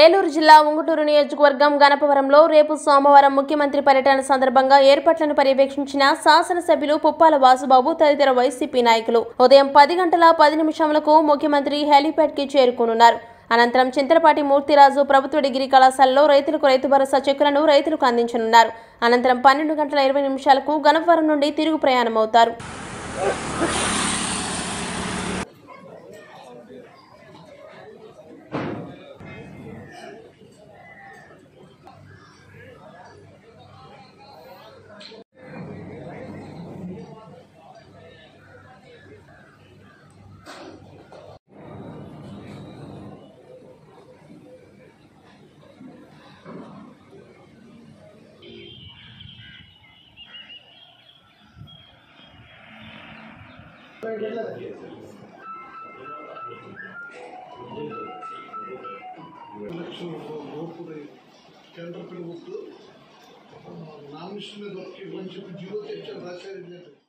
ఏలూరు జిల్లా ఉంగుటూరు నియోజకవర్గం గణపవరంలో రేపు సోమవారం ముఖ్యమంత్రి పర్యటన సందర్భంగా ఏర్పాట్లను పర్యవేక్షించిన శాసనసభ్యులు పుప్పాల వాసుబాబు తదితర వైసీపీ నాయకులు ఉదయం పది గంటల పది నిమిషములకు ముఖ్యమంత్రి హెలీప్యాడ్ కి చేరుకోనున్నారు అనంతరం చింతలపాటి మూర్తిరాజు ప్రభుత్వ డిగ్రీ కళాశాలలో రైతులకు రైతు భరోసా చెక్కులను రైతులకు అందించనున్నారు అనంతరం పన్నెండు గంటల ఇరవై నిమిషాలకు గణపవరం నుండి తిరుగు ప్రయాణమవుతారు ఎలక్షన్ లోపుది టెండర్ పిలుపుతూ నామినేషన్ మీద ఇవ్వని చెప్పి జీవో తెచ్చారు రాశారు